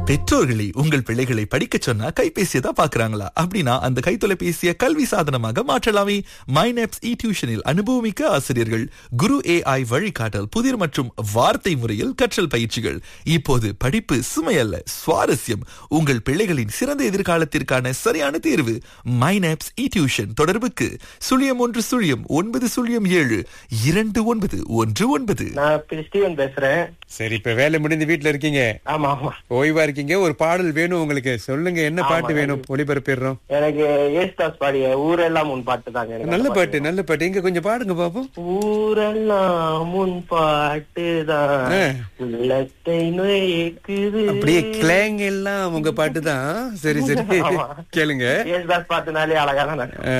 பெற்றோர்களை உங்கள் பிள்ளைகளை படிக்க சொன்னா கைபேசியை தான் பாக்குறாங்களா அப்படின்னா அந்த கைத்தொலைபேசியை கல்வி சாதனமாக மாற்றலாமே மைனப்ஸ் இ டியூஷனில் அனுபவமிக்க ஆசிரியர்கள் குரு ஏஐ வழிகாட்டல் புதிர் மற்றும் வார்த்தை முறையில் கற்றல் பயிற்சிகள் இப்போது படிப்பு சுமையல்ல சுவாரஸ்யம் உங்கள் பிள்ளைகளின் சிறந்த எதிர்காலத்திற்கான சரியான தேர்வு மைனப்ஸ் இ டியூஷன் தொடர்புக்கு சுழியம் ஒன்று சுழியம் ஒன்பது சுழியம் ஏழு இரண்டு ஒன்பது ஒன்று ஒன்பது நான் இப்ப ஸ்டீவன் பேசுறேன் சரி இப்ப வேலை முடிந்து வீட்ல இருக்கீங்க ஆமா ஆமா ஓய்வா இருக்கீங்க ஒரு பாடல் வேணும் உங்களுக்கு சொல்லுங்க என்ன பாட்டு வேணும் ஒளிபரப்பிடுறோம் எனக்கு ஏஸ்தாஸ் பாடிய ஊரெல்லாம் உன் பாட்டு தாங்க எனக்கு நல்ல அந்த பாட்டு நல்ல பாட்டு இங்க கொஞ்சம் பாடுங்க பாப்போம் ஊரெல்லாம் உன் பாட்டு தான் ஆ. உள்ளத்தை நுழைக்குது அப்படியே கிளாங் எல்லாம் உங்க பாட்டு தான் சரி சரி ஆமா. கேளுங்க ஏஸ்தாஸ் பாட்டுனாலே அழகா தான்